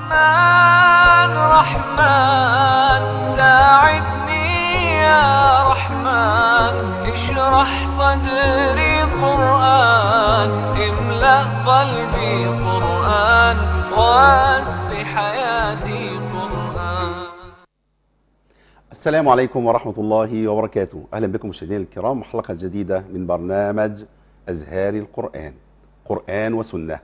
رحمن رحمن ساعدني يا رحمن اشرح صدري قرآن املأ قلبي قرآن واسق حياتي قرآن السلام عليكم ورحمة الله وبركاته أهلا بكم مشاهدينا الكرام حلقة جديدة من برنامج أزهار القرآن قرآن وسنة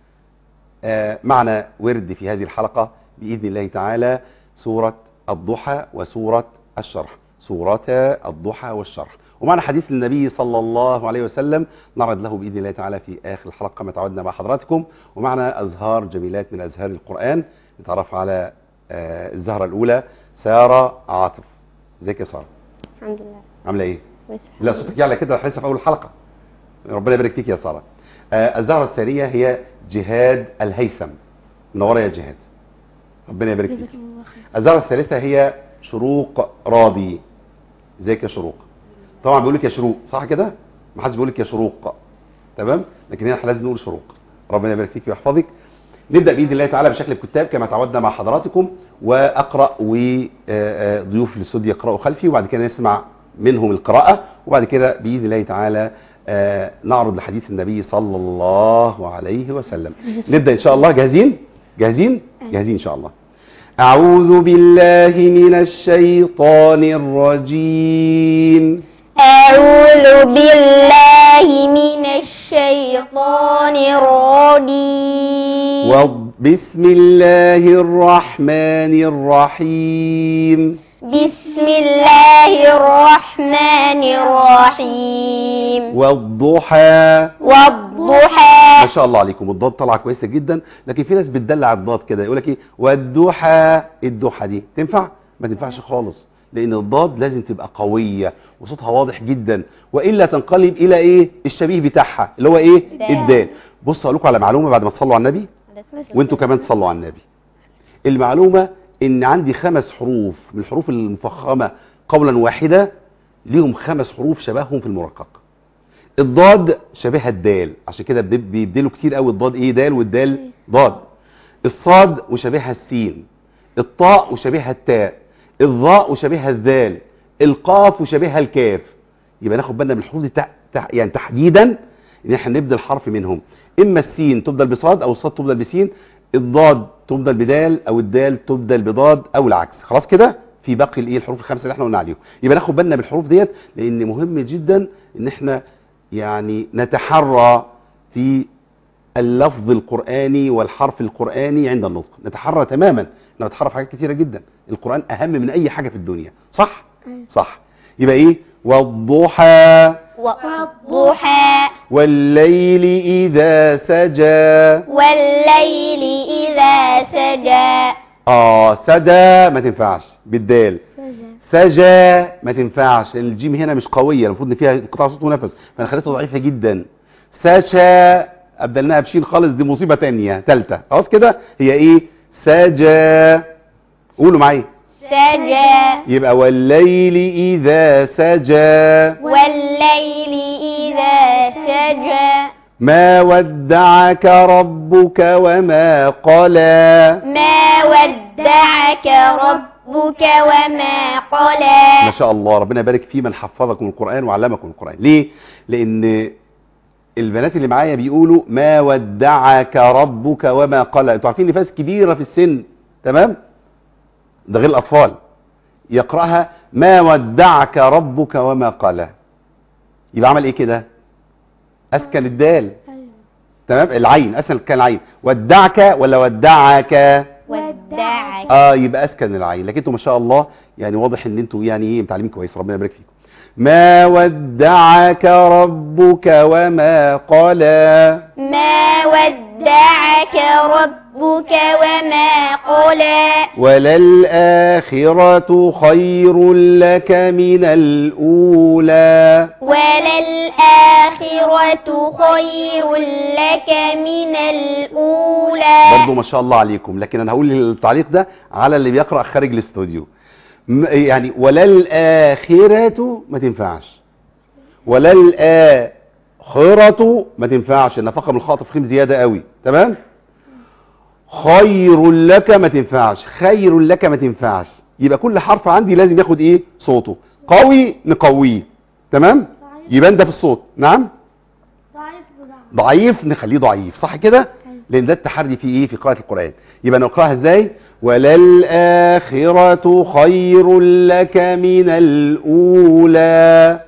آه، معنا ورد في هذه الحلقة بإذن الله تعالى سورة الضحى وسورة الشرح سورتا الضحى والشرح ومعنا حديث النبي صلى الله عليه وسلم نعرض له بإذن الله تعالى في آخر الحلقة كما تعودنا مع حضراتكم ومعنا أزهار جميلات من أزهار القرآن نتعرف على آه، الزهرة الأولى سارة عاطف ازيك يا سارة الحمد لله عاملة إيه؟ بس لا صوتك يعلى كده لسه في أول الحلقة ربنا يبارك فيك يا سارة آه، الزهرة الثانية هي جهاد الهيثم منورة يا جهاد ربنا يبارك فيك الزهرة الثالثة هي شروق راضي ازيك يا شروق طبعا بيقول لك يا شروق صح كده ما حدش بيقول لك يا شروق تمام لكن هنا احنا لازم نقول شروق ربنا يبارك فيك ويحفظك نبدا باذن الله تعالى بشكل الكتاب كما تعودنا مع حضراتكم واقرا وضيوف الاستوديو يقراوا خلفي وبعد كده نسمع منهم القراءه وبعد كده باذن الله تعالى آه، نعرض لحديث النبي صلى الله عليه وسلم نبدا ان شاء الله جاهزين جاهزين جاهزين ان شاء الله اعوذ بالله من الشيطان الرجيم أعوذ بالله من الشيطان الرجيم وض- بسم الله الرحمن الرحيم بسم الله الرحمن الرحيم والضحى والضحى ما شاء الله عليكم الضاد طالعه كويسه جدا لكن في ناس بتدلع الضاد كده يقول لك ايه والضحى الضحى دي تنفع ما تنفعش خالص لان الضاد لازم تبقى قويه وصوتها واضح جدا والا تنقلب الى ايه الشبيه بتاعها اللي هو ايه الدال. الدال بص اقول لكم على معلومه بعد ما تصلوا على النبي وانتوا كمان تصلوا على النبي المعلومة ان عندي خمس حروف من الحروف المفخمة قولا واحدة ليهم خمس حروف شبههم في المرقق الضاد شبيهة الدال عشان كده بيب- بيبدلوا كتير قوي الضاد ايه دال والدال ضاد الصاد وشبيهها السين الطاء وشبيهها التاء الظاء وشبيهها الذال القاف وشبيهها الكاف يبقى ناخد بالنا من الحروف دي تح... تح... يعني تحديدا ان احنا نبدل حرف منهم اما السين تبدل بصاد او الصاد تبدل بسين الضاد تبدل بدال او الدال تبدل بضاد او العكس خلاص كده في باقي الايه الحروف الخمسه اللي احنا قلنا عليهم يبقى ناخد بالنا من الحروف ديت لان مهم جدا ان احنا يعني نتحرى في اللفظ القرآني والحرف القرآني عند النطق نتحرى تماما احنا نتحرى في حاجات كتيرة جدا القرآن أهم من أي حاجة في الدنيا صح؟ صح يبقى إيه؟ والضحى والضحى والليل إذا سجى والليل إذا سجى آه سجى ما تنفعش بالدال سجى ما تنفعش الجيم هنا مش قوية المفروض ان فيها انقطاع صوت ونفس فانا خليتها ضعيفة جدا سشى ابدلناها بشين خالص دي مصيبة تانية تالتة خلاص كده هي ايه سجى قولوا معايا سجى يبقى والليل اذا سجى والليل إذا سجى ما ودعك ربك وما قلى ما ودعك ربك وما ما قلى شاء الله ربنا يبارك في من حفظكم القرآن وعلمكم القرآن ليه؟ لأن البنات اللي معايا بيقولوا ما ودعك ربك وما قلى انتوا عارفين نفاس كبيرة في السن تمام؟ ده غير الأطفال يقرأها ما ودعك ربك وما قلى يبقى عمل ايه كده؟ أسكن الدال تمام؟ العين أسكن كان العين ودعك ولا ودعك؟ ودعك اه يبقى اسكن العين لكن انتوا ما شاء الله يعني واضح ان انتوا يعني ايه متعلمين كويس ربنا يبارك فيكم ما ودعك ربك وما قلى ما ودعك ربك وما قلى وللآخرة خير لك من الأولى وللآخرة خير لك من الأولى برضو ما شاء الله عليكم لكن انا هقول التعليق ده على اللي بيقرأ خارج الاستوديو م- يعني وللآخرة ما تنفعش وللآخرة ما تنفعش النفقة من الخاطف خيم زيادة قوي تمام خير لك ما تنفعش خير لك ما تنفعش يبقى كل حرف عندي لازم ياخد ايه صوته قوي نقويه تمام يبان ده في الصوت نعم ضعيف وضعف ضعيف نخليه ضعيف صح كده لان ده التحري في ايه في قراءه القران يبقى نقراها ازاي وللآخرة خير لك من الأولى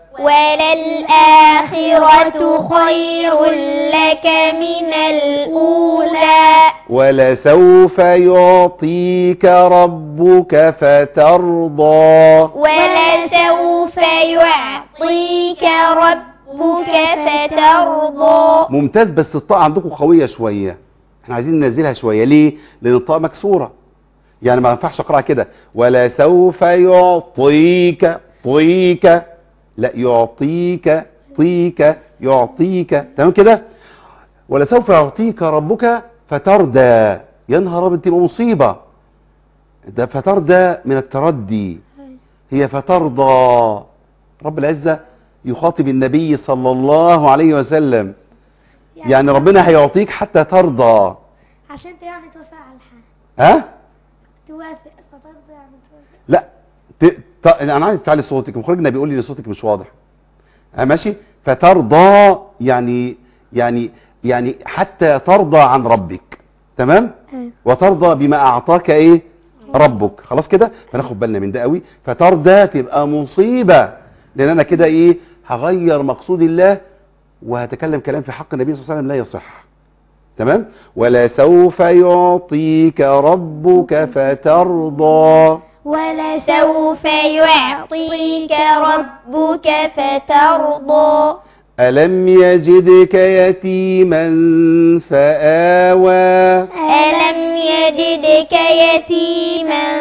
وللآخرة خير لك من الأولى ولسوف يعطيك ربك فترضى ولسوف يعطيك ربك فترضى ممتاز بس الطاء عندكم قوية شوية احنا عايزين ننزلها شوية ليه لان الطاء مكسورة يعني ما ينفعش اقراها كده ولا سوف يعطيك طيك لا يعطيك طيك يعطيك تمام كده ولا سوف يعطيك ربك فتردى يا نهار ابيض تبقى مصيبة ده فتردى من التردي هي فترضى رب العزة يخاطب النبي صلى الله عليه وسلم يعني ربنا هيعطيك حتى ترضى عشان انت يعني توافق على الحاجة ها توافق فترضى يعني توافق لا ت... ت... انا عايز تعلي صوتك مخرجنا بيقول لي ان صوتك مش واضح ها ماشي فترضى يعني يعني يعني حتى ترضى عن ربك تمام وترضى بما اعطاك ايه ربك خلاص كده فناخد بالنا من ده قوي فترضى تبقى مصيبه لان انا كده ايه هغير مقصود الله وهتكلم كلام في حق النبي صلى الله عليه وسلم لا يصح تمام ولا سوف يعطيك ربك فترضى ولسوف يعطيك ربك فترضى ألم يجدك يتيما فآوى ألم يجدك يتيما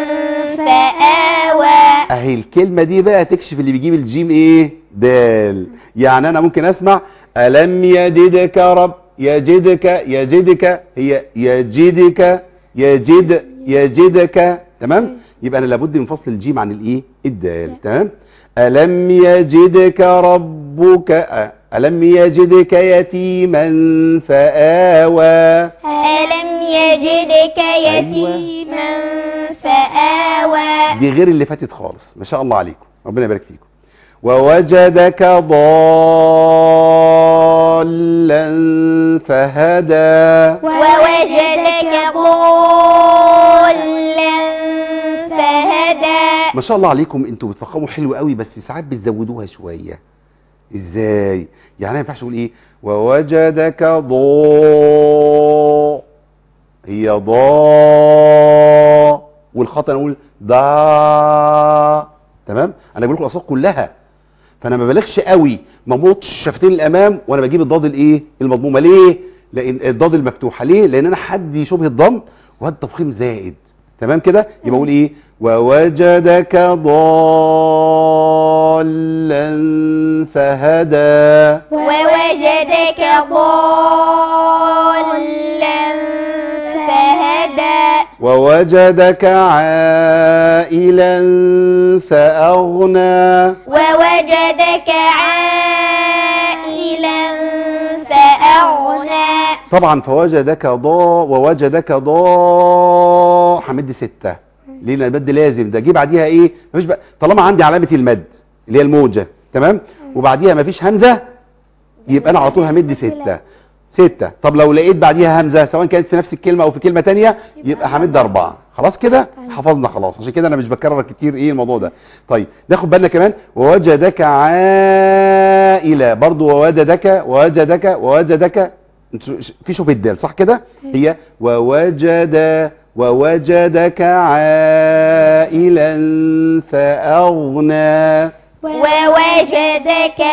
فآوى اهي الكلمة دي بقى تكشف اللي بيجيب الجيم ايه دال يعني انا ممكن اسمع ألم يجدك رب يجدك يجدك هي يجدك يجد يجدك تمام يبقى انا لابد من فصل الجيم عن الايه الدال تمام ألم يجدك ربك أ- ألم يجدك يتيما فآوى ألم يجدك يتيما فآوى دي غير اللي فاتت خالص ما شاء الله عليكم ربنا يبارك فيكم ووجدك ضالا فهدى ووجدك ضالا فهدى ما شاء الله عليكم انتوا بتفخموا حلو قوي بس ساعات بتزودوها شوية ازاي يعني ما ينفعش اقول ايه ووجدك ضا هي ضا والخطأ نقول ضا تمام انا بقول لكم الاصوات كلها فانا ما بلغش قوي ما موطش الشفتين الامام وانا بجيب الضاد الايه المضمومه ليه لان الضاد المفتوحه ليه لان انا حد شبه الضم وهذا تفخيم زائد تمام كده يبقى اقول ايه ووجدك ضالا فهدى ووجدك ضالا فهدى ووجدك عائلا فأغنى ووجدك عائلا فأغنى طبعا فوجدك ضا ووجدك ضا همد ستة ليه لأن المد لازم ده جه بعديها ايه مفيش بقى طالما عندي علامة المد اللي هي الموجة تمام وبعديها مفيش همزة يبقى انا على طول همد ستة ستة طب لو لقيت بعديها همزة سواء كانت في نفس الكلمة او في كلمة تانية يبقى همد اربعة خلاص كده حفظنا خلاص عشان كده انا مش بكرر كتير ايه الموضوع ده طيب ناخد بالنا كمان ووجدك عائلة برضو ووجدك ووجدك ووجدك انتوا ش- في شوف الدال صح كده هي ووجد ووجدك عائلا فأغنى ووجدك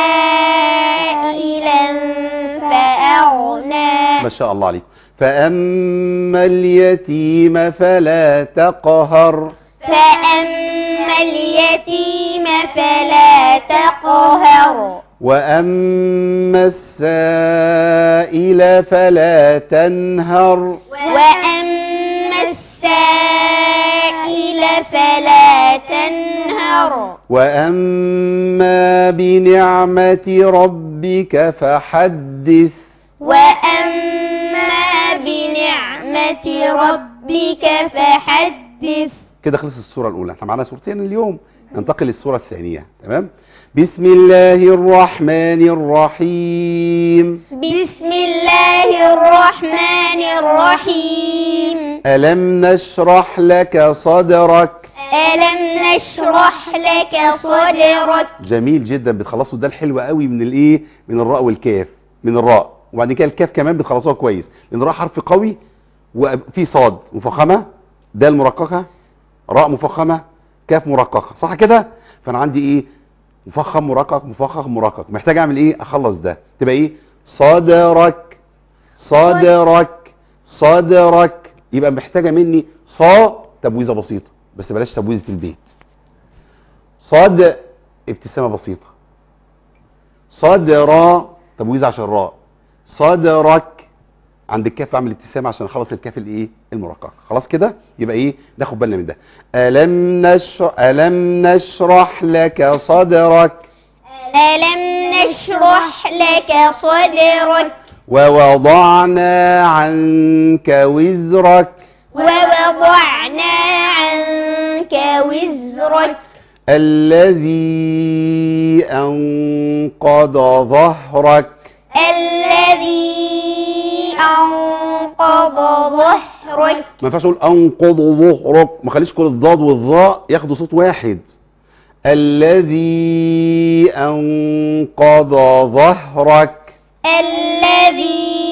عائلا فأغنى ما شاء الله عليكم فأما اليتيم فلا تقهر فأما اليتيم فلا تقهر وأما السائل فلا تنهر وأما السائل فلا تنهر وأما بنعمة ربك فحدث وأما بنعمة نعمة ربك فحدث كده خلص السورة الأولى احنا معانا سورتين اليوم ننتقل للسورة الثانية تمام بسم الله الرحمن الرحيم بسم الله الرحمن الرحيم ألم نشرح لك صدرك ألم نشرح لك صدرك جميل جدا بتخلصوا ده الحلو قوي من الايه من الراء والكاف من الراء وبعد كده الكاف كمان بتخلصوها كويس لان الراء حرف قوي وفي صاد مفخمه دال مرققه راء مفخمه كاف مرققه صح كده فانا عندي ايه مفخم مرقق مفخم مرقق محتاج اعمل ايه اخلص ده تبقى ايه صدرك صدرك صدرك يبقى محتاجه مني صا تبويزه بسيطه بس بلاش تبويزه البيت صاد ابتسامه بسيطه صدر تبويزه عشان الراء صدرك عند الكاف اعمل ابتسامه عشان اخلص الكاف الايه المرققه خلاص كده يبقى ايه ناخد بالنا من ده الم نشرح الم نشرح لك صدرك ألم نشرح لك صدرك ووضعنا عنك وزرك ووضعنا عنك وزرك الذي أنقض ظهرك الذي أنقض ظهرك ما ينفعش اقول انقض ظهرك ما خليش كل الضاد والظاء ياخدوا صوت واحد الذي انقض ظهرك الذي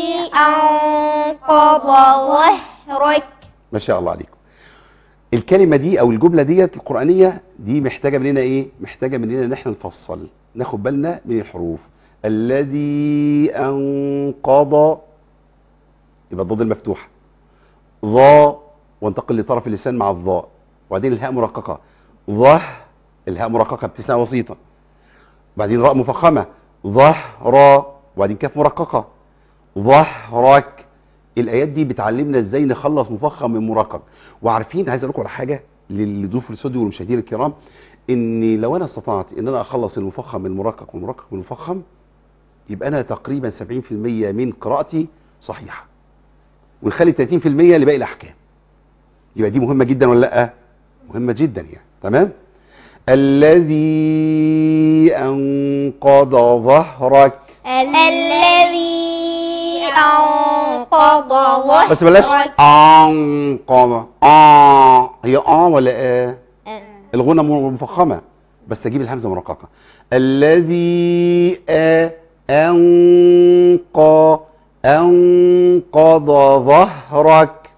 أنقض ظهرك ما شاء الله عليكم الكلمة دي او الجملة ديت القرآنية دي محتاجة مننا ايه محتاجة مننا ان احنا نفصل ناخد بالنا من الحروف الذي انقض يبقى الضاد المفتوحة ظا وانتقل لطرف اللسان مع الظاء وبعدين الهاء مرققة ظه الهاء مرققة ابتسامة بسيطة بعدين راء مفخمة ظهر وبعدين كاف مرققة ظهرك الايات دي بتعلمنا ازاي نخلص مفخم من مرقق وعارفين عايز اقول لكم على حاجه للضيوف الاستوديو والمشاهدين الكرام ان لو انا استطعت ان انا اخلص المفخم من المرقق والمرقق من المفخم يبقى انا تقريبا 70% من قراءتي صحيحه ونخلي 30% لباقي الاحكام يبقى دي مهمه جدا ولا لا مهمه جدا يعني تمام الذي انقض ظهرك الذي أنقض ظهرك بس بلاش انقض اه هي اه ولا اه الغنى مفخمه بس اجيب الهمزه مرققه الذي آه انقى انقض ظهرك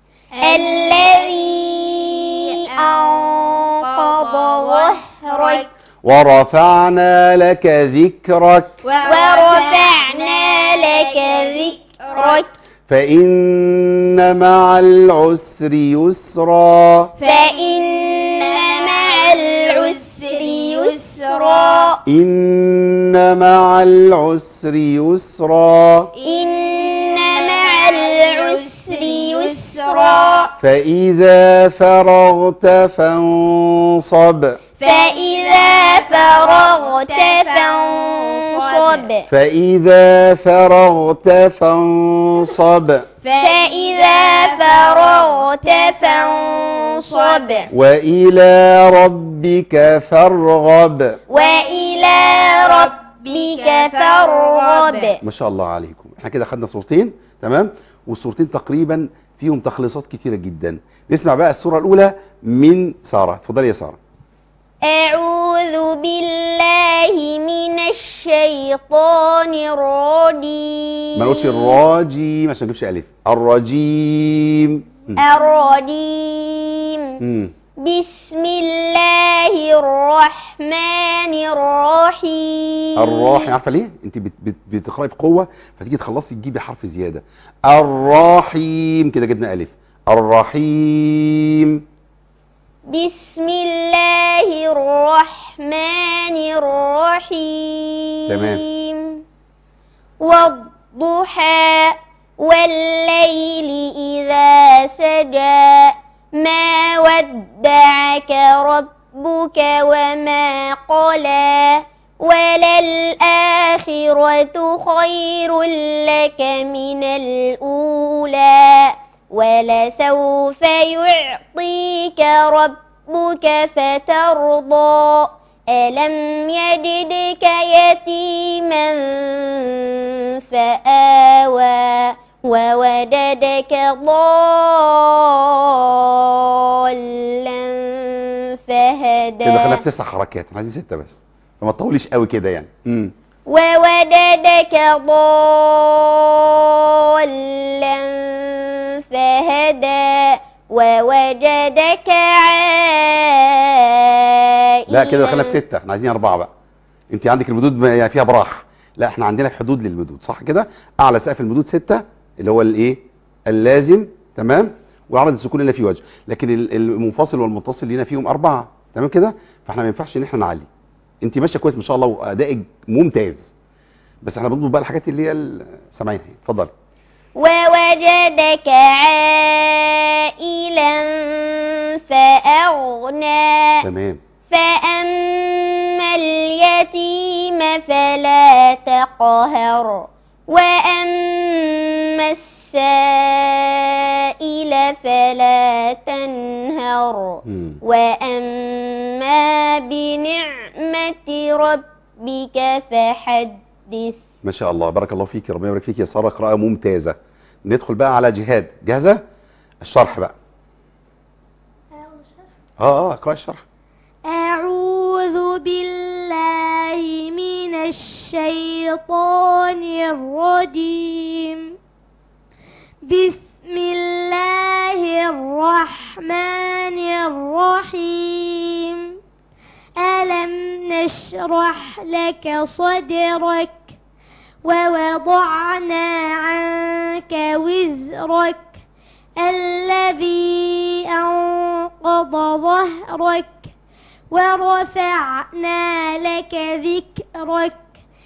الذي أنقض ظهرك ورفعنا لك ذكرك ورفعنا لك ذكرك فإن مع العسر يسرا فإن مع العسر يسرا إن مع العسر يسرا إن مع العسر يسرا فإذا فرغت فانصب فإذا فرغت فانصب فإذا فرغت فانصب فإذا فرغت فانصب وإلى ربك فارغب وإلى ربك فارغب ما شاء الله عليكم احنا كده خدنا صورتين تمام والصورتين تقريبا فيهم تخليصات كتيرة جدا نسمع بقى الصورة الأولى من سارة اتفضلي يا سارة أعوذ بالله من الشيطان الرجيم ما نقولش الراجيم عشان ما نجيبش ألف الرجيم مم. الرجيم مم. بسم الله الرحمن الرحيم الراحي عارفه ليه انت بت بت بتقراي بقوه فتيجي تخلصي تجيبي حرف زياده الرحيم كده جبنا الف الرحيم بسم الله الرحمن الرحيم تمام. والضحى والليل إذا سجى ما ودعك ربك وما قلى وللآخرة والآخرة خير لك من الأولى ولسوف يعطيك ربك فترضى ألم يجدك يتيما فآوى ووجدك ضالا فهدى كده خلينا في تسع حركات احنا عايزين ستة بس فما تطوليش قوي كده يعني امم ووجدك ضالا فهدى ووجدك عائلا لا كده خلينا في ستة احنا عايزين أربعة بقى انت عندك المدود ما- يعني فيها براح لا احنا عندنا حدود للمدود صح كده اعلى سقف المدود ستة اللي هو الايه اللازم تمام وعرض السكون اللي فيه وجه لكن ال- المنفصل والمتصل لينا فيهم أربعة تمام كده فاحنا ما ينفعش ان احنا نعلي انت ماشيه كويس ما شاء الله وادائك ممتاز بس احنا بنطلب بقى الحاجات اللي هي ال- سامعينها اتفضلي ووجدك عائلا فأغنى تمام فأما اليتيم فلا تقهر وأما السائل فلا تنهر مم. وأما بنعمة ربك فحدث ما شاء الله بارك الله فيك ربنا يبارك فيك يا ساره قراءه ممتازه ندخل بقى على جهاد جاهزه الشرح بقى اه اه اقرا الشرح أعوذ بالله من الشيطان الرجيم بسم الله الرحمن الرحيم ألم نشرح لك صدرك ووضعنا عنك وزرك الذي أنقض ظهرك ورفعنا لك ذكرك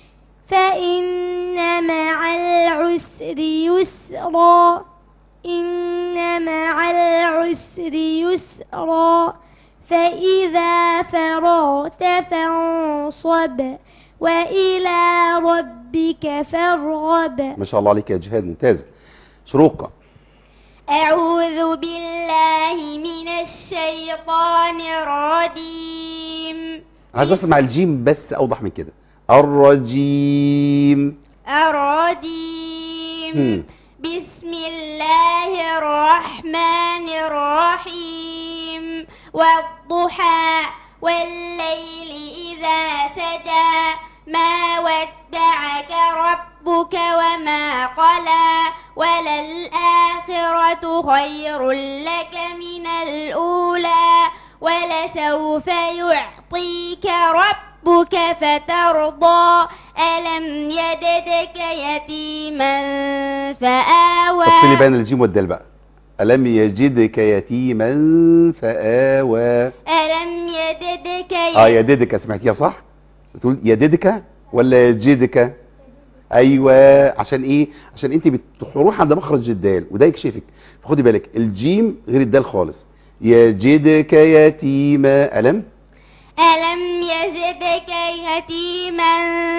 فإن مع العسر يسرا إن مع العسر يسرا فإذا فرغت فانصب وإلى ربك فارغب ما شاء الله عليك يا جهاد ممتازه شروقه أعوذ بالله من الشيطان الرجيم عايز اسمع الجيم بس اوضح من كده الرجيم الرجيم هم. بسم الله الرحمن الرحيم والضحى والليل إذا سجى ما ودعك ربك وما قلى وللآخرة خير لك من الأولى ولسوف يعطيك ربك فترضى ألم يجدك يتيما فآوى فصلي بين الجيم والدال بقى الم يجدك يتيما فآوى ألم يجدك اه يددك سمعتيها صح بتقول يددك ولا يجدك ايوه عشان ايه عشان انت بتروح عند مخرج الدال وده يكشفك فخدي بالك الجيم غير الدال خالص يجدك يتيما الم ألم يجدك يتيما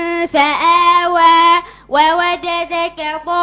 فآوى ووجدك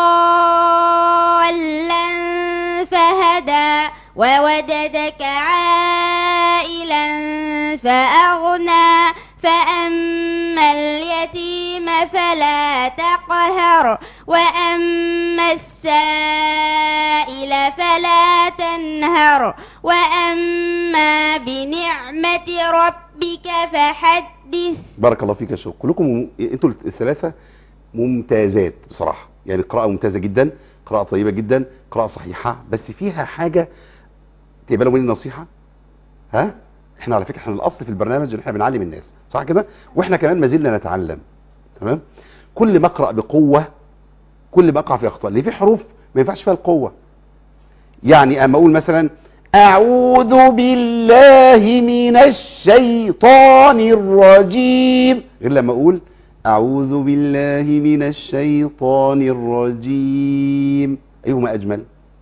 ضالا فهدى ووجدك عائلا فأغنى فأما اليتيم فلا تقهر وأما السائل فلا تنهر وأما بنعمة ربك فحدث بارك الله فيك يا شوق كلكم انتوا الثلاثه ممتازات بصراحه يعني قراءه ممتازه جدا قراءه طيبه جدا قراءه صحيحه بس فيها حاجه تقبلوا مني النصيحه ها احنا على فكره احنا الاصل في البرنامج ان احنا بنعلم الناس صح كده واحنا كمان ما زلنا نتعلم تمام كل ما اقرا بقوه كل ما اقع في اخطاء لان في حروف ما ينفعش فيها القوه يعني اما اقول مثلا اعوذ بالله من الشيطان الرجيم غير لما اقول اعوذ بالله من الشيطان الرجيم ايهما اجمل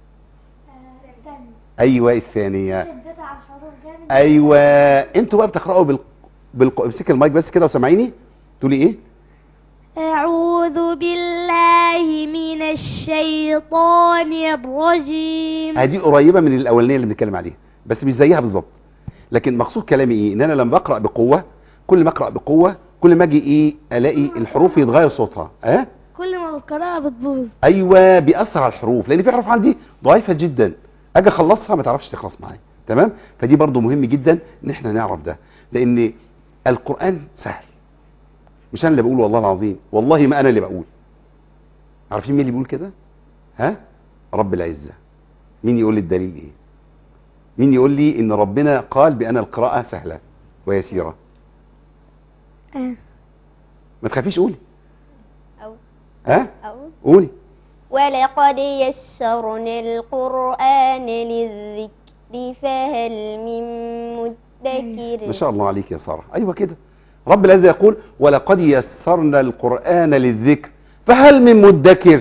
ايوه الثانيه شدت على الحروف جامد ايوه انتوا بقى بتقراوا بال بالق... امسك المايك بس كده وسامعيني تقولي ايه أعوذ أعوذ بالله من الشيطان الرجيم هذه قريبه من الاولانيه اللي بنتكلم عليها بس مش زيها بالظبط لكن مقصود كلامي ايه ان انا لما بقرا بقوه كل ما اقرا بقوه كل ما اجي ايه الاقي الحروف يتغير صوتها اه كل ما القراءة بتبوظ ايوه بيأثر على الحروف لان في حروف عندي ضعيفه جدا اجي اخلصها ما تعرفش تخلص معايا تمام فدي برضو مهم جدا ان احنا نعرف ده لان القران سهل مش انا اللي بقول والله العظيم والله ما انا اللي بقول عارفين مين اللي بيقول كده ها رب العزه مين يقول لي الدليل ايه مين يقول لي ان ربنا قال بان القراءه سهله ويسيره آه. ما تخافيش قولي أو ها أو قولي ولقد يسرنا القرآن للذكر فهل من مدكر ما شاء الله عليك يا ساره ايوه كده رب العزه يقول ولقد يسرنا القران للذكر فهل من مدكر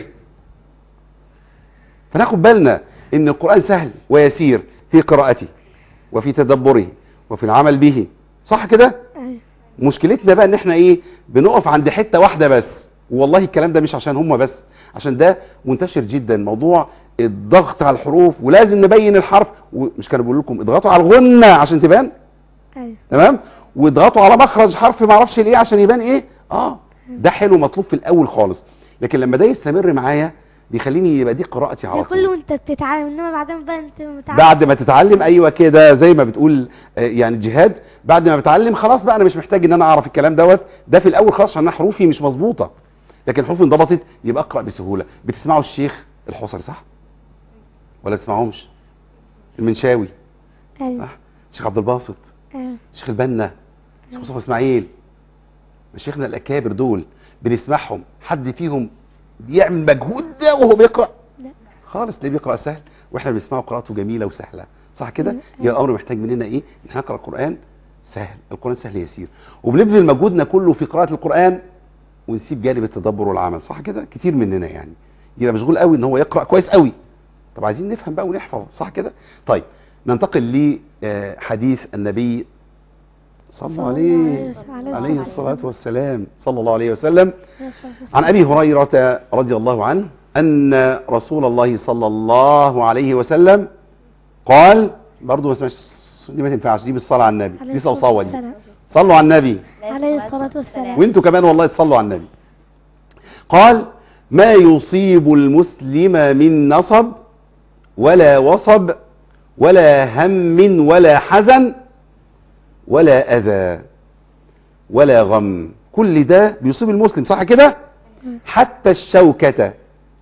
فناخد بالنا ان القران سهل ويسير في قراءته وفي تدبره وفي العمل به صح كده أيوة. مشكلتنا بقى ان احنا ايه بنقف عند حته واحده بس والله الكلام ده مش عشان هم بس عشان ده منتشر جدا موضوع الضغط على الحروف ولازم نبين الحرف ومش كانوا بيقول لكم اضغطوا على الغنه عشان تبان أيوة. تمام واضغطوا على مخرج حرف ما اعرفش الايه عشان يبان ايه اه ده حلو مطلوب في الاول خالص لكن لما ده يستمر معايا بيخليني يبقى دي قراءتي على ده طول كله وانت بتتعلم انما بعدين بقى انت متعلم بعد ما تتعلم ايوه كده زي ما بتقول آه، يعني جهاد بعد ما بتعلم خلاص بقى انا مش محتاج ان انا اعرف الكلام دوت ده في الاول خلاص عشان أنا حروفي مش مظبوطه لكن حروفي انضبطت يبقى اقرا بسهوله بتسمعوا الشيخ الحصري صح ولا تسمعهمش المنشاوي أيوة. صح الشيخ عبد الباسط أيوة. الشيخ البنا الشيخ مصطفى اسماعيل مشايخنا الاكابر دول بنسمعهم حد فيهم بيعمل مجهود ده وهو بيقرا لا. خالص ليه بيقرا سهل واحنا بنسمعه قراءته جميله وسهله صح كده مم. يبقى الامر محتاج مننا ايه ان احنا نقرا القران سهل القران سهل يسير وبنبذل مجهودنا كله في قراءه القران ونسيب جانب التدبر والعمل صح كده كتير مننا يعني يبقى مشغول قوي ان هو يقرا كويس قوي طب عايزين نفهم بقى ونحفظ صح كده طيب ننتقل لحديث النبي صلى الله عليه عليه الصلاة والسلام صلى الله عليه وسلم عن أبي هريرة رضي الله عنه أن رسول الله صلى الله عليه وسلم قال برضو ما اسمعش دي ما تنفعش دي بالصلاة على النبي دي صوصوة دي صلوا على النبي عليه الصلاة والسلام وانتوا كمان والله تصلوا على النبي قال ما يصيب المسلم من نصب ولا وصب ولا هم ولا حزن ولا أذى ولا غم كل ده بيصيب المسلم صح كده حتى الشوكة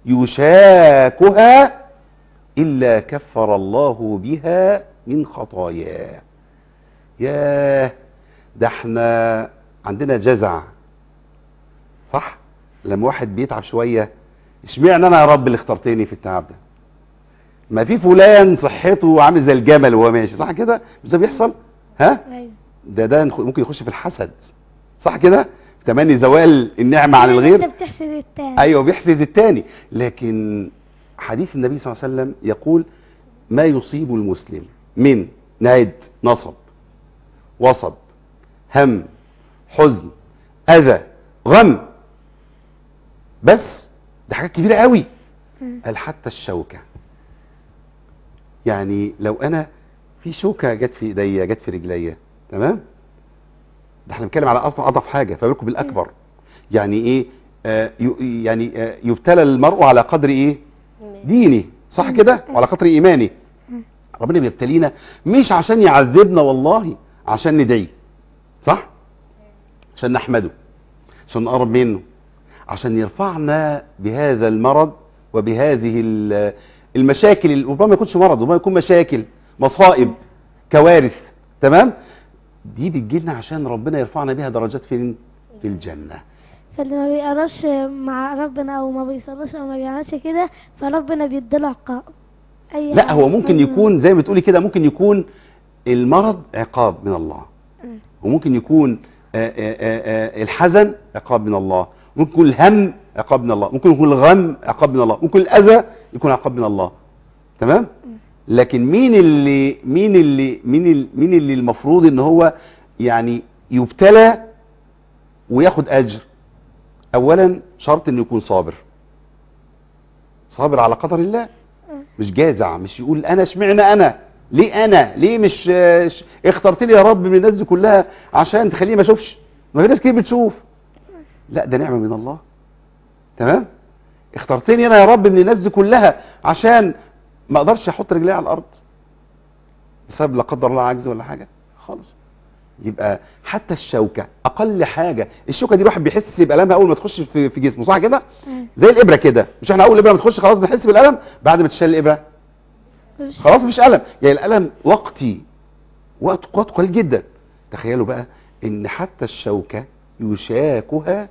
يشاكها إلا كفر الله بها من خطاياه ياه ده احنا عندنا جزع صح لما واحد بيتعب شوية اشمعنى انا يا رب اللي اخترتني في التعب ده ما في فلان صحته عامل زي الجمل وهو ماشي صح كده مش ده بيحصل ها أيوة. ده ده نخ- ممكن يخش في الحسد صح كده تمني زوال النعمة عن الغير انت بتحسد التاني ايوه بيحسد التاني لكن حديث النبي صلى الله عليه وسلم يقول ما يصيب المسلم من نعد نصب وصب هم حزن اذى غم بس ده حاجات كبيره قوي مم. قال حتى الشوكه يعني لو انا في شوكه جت في ايديا جت في رجليا تمام ده احنا بنتكلم على اصلا اضعف حاجه فبالكم بالاكبر يعني ايه آه ي- يعني آه يبتلى المرء على قدر ايه ديني صح كده وعلى قدر ايماني ربنا بيبتلينا مش عشان يعذبنا والله عشان ندعيه صح عشان نحمده عشان نقرب منه عشان يرفعنا بهذا المرض وبهذه ال- المشاكل اللي ربما ما يكونش مرض ربما يكون مشاكل مصائب كوارث تمام دي بتجيلنا عشان ربنا يرفعنا بها درجات فين في الجنه فاللي ما بيقربش مع ربنا او ما بيصليش او ما بيعملش كده فربنا بيديله عقاب اي لا حاجة. هو ممكن ربنا- يكون زي ما تقولي كده ممكن يكون المرض عقاب من الله مم. وممكن يكون آه، آه، آه، آه، الحزن عقاب من الله ممكن يكون الهم عقاب من الله ممكن يكون الغم عقاب من الله ممكن الاذى يكون عقاب من الله تمام لكن مين اللي مين اللي مين اللي مين اللي المفروض ان هو يعني يبتلى وياخد اجر اولا شرط انه يكون صابر صابر على قدر الله مش جازع مش يقول انا اشمعنى انا ليه انا ليه مش آه، ش- اخترت لي يا رب من الناس دي كلها عشان تخليني ما اشوفش ما في ناس كتير بتشوف لا ده نعمه من الله تمام اخترتني انا يا رب من الناس دي كلها عشان ما اقدرش احط رجلي على الارض بسبب لا قدر الله عجز ولا حاجه خالص يبقى حتى الشوكه اقل حاجه الشوكه دي الواحد بيحس بالامها اول ما تخش في في جسمه صح كده زي الابره كده مش احنا اول الابره ما تخش خلاص بنحس بالالم بعد ما تشيل الابره مفيش خلاص مفيش الم يعني الالم وقتي وقت وقت قليل جدا تخيلوا بقى ان حتى الشوكه يشاكها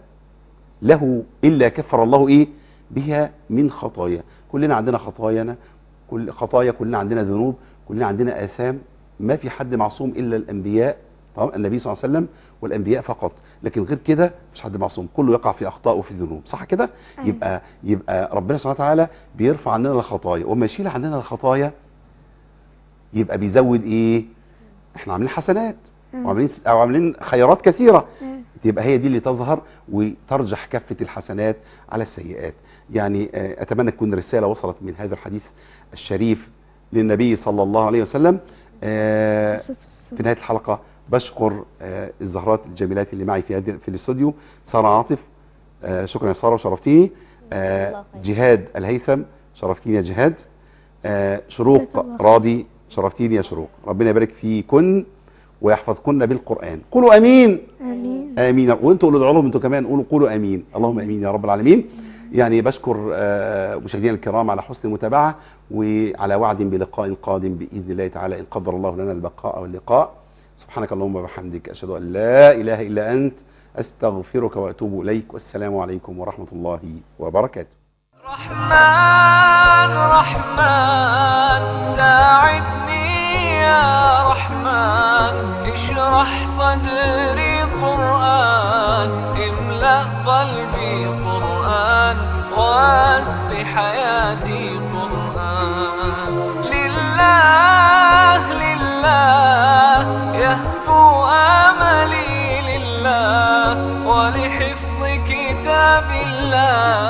له الا كفر الله ايه بها من خطايا كلنا عندنا خطايانا كل خطايا كلنا عندنا ذنوب كلنا عندنا اثام ما في حد معصوم الا الانبياء طبعا النبي صلى الله عليه وسلم والانبياء فقط لكن غير كده مش حد معصوم كله يقع في اخطاء وفي ذنوب صح كده أيوة. يبقى يبقى ربنا سبحانه وتعالى بيرفع عننا الخطايا وما يشيل عننا الخطايا يبقى بيزود ايه احنا عاملين حسنات مم. وعاملين او عاملين خيرات كثيره مم. تبقى هي دي اللي تظهر وترجح كفه الحسنات على السيئات يعني آه، اتمنى تكون رساله وصلت من هذا الحديث الشريف للنبي صلى الله عليه وسلم آه، في نهايه الحلقه بشكر آه، الزهرات الجميلات اللي معي في هذه في الاستوديو ساره عاطف آه، شكرا يا ساره وشرفتيني آه، الله خير. جهاد الهيثم شرفتيني يا جهاد آه، جزاك شروق الله خير. راضي شرفتيني يا شروق ربنا يبارك فيكن ويحفظكن بالقران قولوا امين امين امين وانتوا اللي ادعوا لهم انتوا كمان قولوا قولوا امين اللهم امين يا رب العالمين يعني بشكر آه، مشاهدينا الكرام على حسن المتابعه وعلى وعد بلقاء قادم باذن الله تعالى ان قدر الله لنا البقاء واللقاء سبحانك اللهم وبحمدك اشهد ان لا اله الا انت استغفرك واتوب اليك والسلام عليكم ورحمه الله وبركاته رحمن رحمن ساعدني يا رحمن اشرح صدري قرآن املأ قلبي قرآن واسق حياتي قرآن لله لله يهفو املي لله ولحفظ كتاب الله